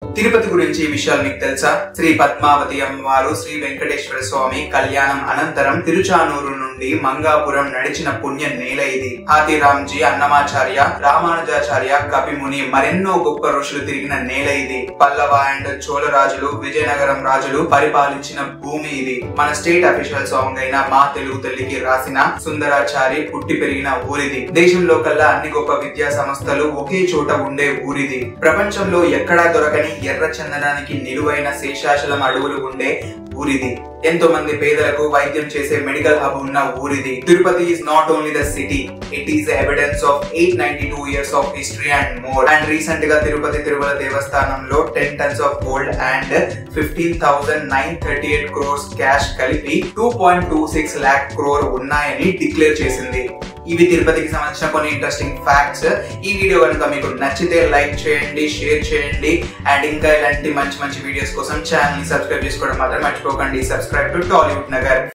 తిరుపతి గురించి ఈ విషయాలు మీకు తెలుసా శ్రీ పద్మావతి అమ్మవారు శ్రీ వెంకటేశ్వర స్వామి కళ్యాణం అనంతరం తిరుచానూరు నుండి మంగాపురం నడిచిన పుణ్య నేల ఇది హాతీరాంజీ అన్నమాచార్య రామానుజాచార్య కపిముని మరెన్నో గొప్ప ఋషులు తిరిగిన నేల ఇది పల్లవ అండ్ చోళ రాజులు విజయనగరం రాజులు పరిపాలించిన భూమి ఇది మన స్టేట్ అఫీషియల్ సాంగ్ అయిన మా తెలుగు తల్లికి రాసిన సుందరాచారి పుట్టి పెరిగిన ఊరిది దేశంలో కల్లా అన్ని గొప్ప విద్యా సంస్థలు ఒకే చోట ఉండే ఊరిది ప్రపంచంలో ఎక్కడా దొరకని ఎర్ర చందనానికి నిలువైన శేషాచలం అడవులు ఉండే ఊరిది ఎంతో మంది పేదలకు వైద్యం చేసే మెడికల్ హబ్ ఉన్న ఊరిది Tirupati is not only the city it is evidence of eight ninety two years of history and more and recent గా తిరుపతి తిరుమల దేవస్థానంలో ten tons of gold and fifteen thousand nine thirty eight crores cash కలిపి two point two six lakh crore ఉన్నాయని declare చేసింది ఇవి తిరుపతికి సంబంధించిన కొన్ని interesting facts ఈ వీడియో కనుక మీకు నచ్చితే లైక్ చేయండి షేర్ చేయండి అండ్ ఇంకా ఇలాంటి మంచి మంచి వీడియోస్ కోసం ఛానల్ ని సబ్స్క్రైబ్ చేసుకోవడం మాత్రం మర్చిపోకండి సబ్స్క్రైబ్ టు టాలీవుడ్ నగర్